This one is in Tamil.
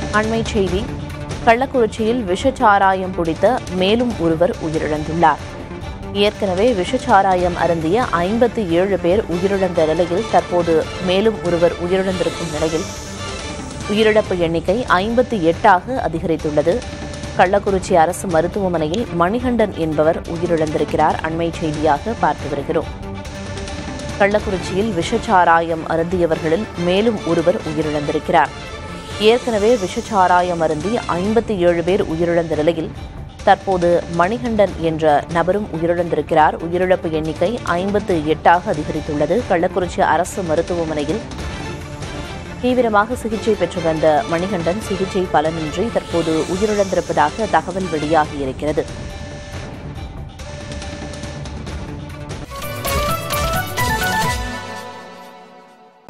அண்மை செய்தி கள்ளக்குறிச்சியில் விஷச்சாராயம் குடித்த மேலும் ஒருவர் உயிரிழந்துள்ளார் ஏற்கனவே விஷச்சாராயம் அருந்திய ஐம்பத்தி ஏழு பேர் உயிரிழந்த நிலையில் தற்போது மேலும் ஒருவர் உயிரிழந்திருக்கும் நிலையில் உயிரிழப்பு எண்ணிக்கை ஐம்பத்தி எட்டாக அதிகரித்துள்ளது கள்ளக்குறிச்சி அரசு மருத்துவமனையில் மணிகண்டன் என்பவர் உயிரிழந்திருக்கிறார் அண்மை செய்தியாக பார்த்து வருகிறோம் கள்ளக்குறிச்சியில் விஷச்சாராயம் அருந்தியவர்களில் மேலும் ஒருவர் உயிரிழந்திருக்கிறார் ஏற்கனவே விஷச்சாராயம் அருந்தி ஐம்பத்தி ஏழு பேர் உயிரிழந்த நிலையில் தற்போது மணிகண்டன் என்ற நபரும் உயிரிழந்திருக்கிறார் உயிரிழப்பு எண்ணிக்கை ஐம்பத்து எட்டாக அதிகரித்துள்ளது கள்ளக்குறிச்சி அரசு மருத்துவமனையில் தீவிரமாக சிகிச்சை பெற்று வந்த மணிகண்டன் சிகிச்சை பலனின்றி தற்போது உயிரிழந்திருப்பதாக தகவல் வெளியாகியிருக்கிறது